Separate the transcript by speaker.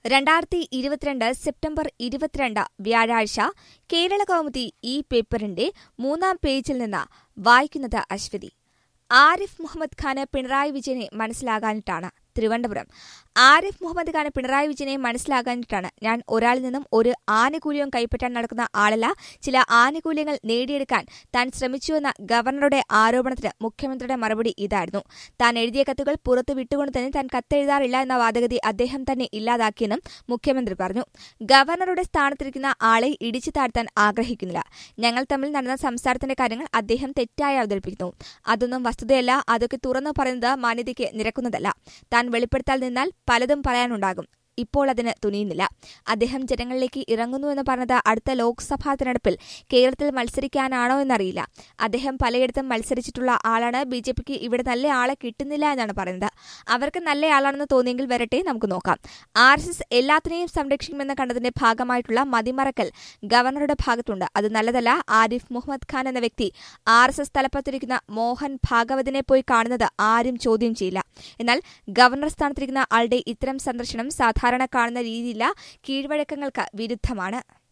Speaker 1: രണ്ടായിരത്തി ഇരുപത്തിരണ്ട് സെപ്റ്റംബർ ഇരുപത്തിരണ്ട് വ്യാഴാഴ്ച കേരള കൗമുദി ഈ പേപ്പറിന്റെ മൂന്നാം പേജിൽ നിന്ന് വായിക്കുന്നത് അശ്വതി ആരിഫ് മുഹമ്മദ് ഖാന് പിണറായി വിജയനെ മനസ്സിലാകാനിട്ടാണ് തിരുവനന്തപുരം ആരിഫ് മുഹമ്മദ് ഖാന് പിണറായി വിജയനെ മനസ്സിലാകാനിട്ടാണ് ഞാൻ ഒരാളിൽ നിന്നും ഒരു ആനുകൂല്യവും കൈപ്പറ്റാൻ നടക്കുന്ന ആളല്ല ചില ആനുകൂല്യങ്ങൾ നേടിയെടുക്കാൻ താൻ ശ്രമിച്ചുവെന്ന ഗവർണറുടെ ആരോപണത്തിന് മുഖ്യമന്ത്രിയുടെ മറുപടി ഇതായിരുന്നു താൻ എഴുതിയ കത്തുകൾ പുറത്തു വിട്ടുകൊണ്ട് തന്നെ താൻ കത്തെഴുതാറില്ല എന്ന വാദഗതി അദ്ദേഹം തന്നെ ഇല്ലാതാക്കിയെന്നും മുഖ്യമന്ത്രി പറഞ്ഞു ഗവർണറുടെ സ്ഥാനത്തിരിക്കുന്ന ആളെ ഇടിച്ചു താഴ്ത്താൻ ആഗ്രഹിക്കുന്നില്ല ഞങ്ങൾ തമ്മിൽ നടന്ന സംസാരത്തിന്റെ കാര്യങ്ങൾ അദ്ദേഹം തെറ്റായി അവതരിപ്പിക്കുന്നു അതൊന്നും വസ്തുതയല്ല അതൊക്കെ തുറന്നു പറയുന്നത് മാന്യതയ്ക്ക് നിരക്കുന്നതല്ല താൻ വെളിപ്പെടുത്താൽ നിന്നാൽ പലതും പറയാനുണ്ടാകും ഇപ്പോൾ അതിന് തുനിയുന്നില്ല അദ്ദേഹം ജനങ്ങളിലേക്ക് ഇറങ്ങുന്നുവെന്ന് പറഞ്ഞത് അടുത്ത ലോക്സഭാ തെരഞ്ഞെടുപ്പിൽ കേരളത്തിൽ മത്സരിക്കാനാണോ എന്നറിയില്ല അദ്ദേഹം പലയിടത്തും മത്സരിച്ചിട്ടുള്ള ആളാണ് ബി ജെ പിക്ക് ഇവിടെ നല്ല ആളെ കിട്ടുന്നില്ല എന്നാണ് പറയുന്നത് അവർക്ക് നല്ല ആളാണെന്ന് തോന്നിയെങ്കിൽ വരട്ടെ നമുക്ക് നോക്കാം ആർ എസ് എസ് എല്ലാത്തിനെയും സംരക്ഷിക്കുമെന്ന് കണ്ടതിന്റെ ഭാഗമായിട്ടുള്ള മതിമറക്കൽ ഗവർണറുടെ ഭാഗത്തുണ്ട് അത് നല്ലതല്ല ആരിഫ് മുഹമ്മദ് ഖാൻ എന്ന വ്യക്തി ആർ എസ് എസ് തലപ്പത്തിരിക്കുന്ന മോഹൻ ഭാഗവതിനെ പോയി കാണുന്നത് ആരും ചോദ്യം ചെയ്യില്ല എന്നാൽ ഗവർണർ സ്ഥാനത്തിരിക്കുന്ന ആളുടെ ഇത്തരം സന്ദർശനം സാധാരണ കാണുന്ന രീതിയില്ല കീഴ്വഴക്കങ്ങൾക്ക് വിരുദ്ധമാണ്